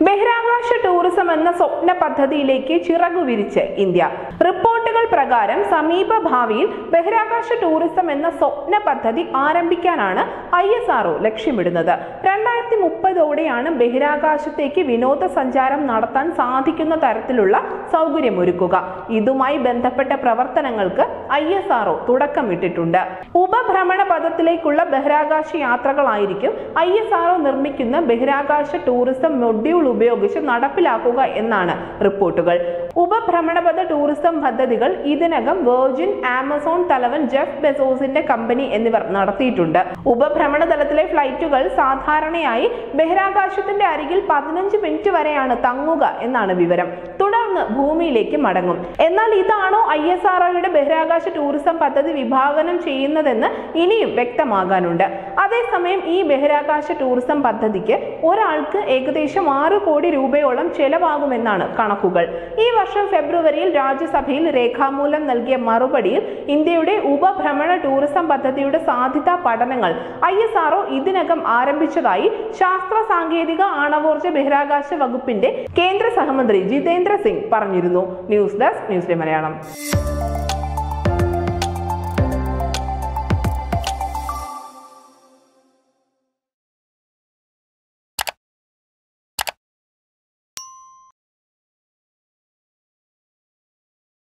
ബഹിരാകാശ ടൂറിസം എന്ന സ്വപ്ന പദ്ധതിയിലേക്ക് ചിറകു വിരിച്ച് ഇന്ത്യ റിപ്പോർട്ടുകൾ പ്രകാരം സമീപ ഭാവിയിൽ ബഹിരാകാശ ടൂറിസം എന്ന സ്വപ്ന പദ്ധതി ആരംഭിക്കാനാണ് ഐ എസ് ആർഒ ലക്ഷ്യമിടുന്നത് രണ്ടായിരത്തി മുപ്പതോടെയാണ് ബഹിരാകാശത്തേക്ക് വിനോദസഞ്ചാരം നടത്താൻ സാധിക്കുന്ന തരത്തിലുള്ള സൗകര്യമൊരുക്കുക ഇതുമായി ബന്ധപ്പെട്ട പ്രവർത്തനങ്ങൾക്ക് ഐ എസ് ആർഒ തുടക്കമിട്ടിട്ടുണ്ട് ഉപഭ്രമണ പഥത്തിലേക്കുള്ള ബഹിരാകാശ യാത്രകളായിരിക്കും ഐ എസ് ആർഒ നിർമ്മിക്കുന്ന ബഹിരാകാശ ടൂറിസം മൊഡ്യൂൾ ഉപയോഗിച്ച് നടപ്പിലാക്കുക എന്നാണ് റിപ്പോർട്ടുകൾ ഉപഭ്രമണപഥ ടൂറിസം പദ്ധതികൾ ഇതിനകം വെർജിൻ ആമസോൺ തലവൻ ജെഫ് ബെസോസിന്റെ കമ്പനി എന്നിവർ നടത്തിയിട്ടുണ്ട് ഉപഭ്രമണ തലത്തിലെ ഫ്ലൈറ്റുകൾ സാധാരണയായി ബഹിരാകാശത്തിന്റെ അരികിൽ പതിനഞ്ച് മിനിറ്റ് വരെയാണ് തങ്ങുക എന്നാണ് വിവരം തുടർന്ന് ഭൂമിയിലേക്ക് മടങ്ങും എന്നാൽ ഇതാണോ ഐ എസ് ആർഒയുടെ ബഹിരാകാശ ടൂറിസം പദ്ധതി വിഭാവനം ചെയ്യുന്നതെന്ന് ഇനിയും വ്യക്തമാകാനുണ്ട് അതേസമയം ഈ ബഹിരാകാശ ടൂറിസം പദ്ധതിക്ക് ഒരാൾക്ക് ഏകദേശം ആറ് കോടി രൂപയോളം ചെലവാകുമെന്നാണ് കണക്കുകൾ ഈ വർഷം ഫെബ്രുവരിയിൽ രാജ്യസഭയിൽ രേഖാമൂലം നൽകിയ മറുപടിയിൽ ഇന്ത്യയുടെ ഉപഭ്രമണ ടൂറിസം പദ്ധതിയുടെ സാധ്യതാ പഠനങ്ങൾ ഐ എസ് ആർഒ ഇതിനകം ആരംഭിച്ചതായി ശാസ്ത്ര സാങ്കേതിക ആണവോർജ ബഹിരാകാശ വകുപ്പിന്റെ കേന്ദ്ര സഹമന്ത്രി ജിതേന്ദ്ര സിംഗ് പറഞ്ഞിരുന്നു news desk news day Malayalam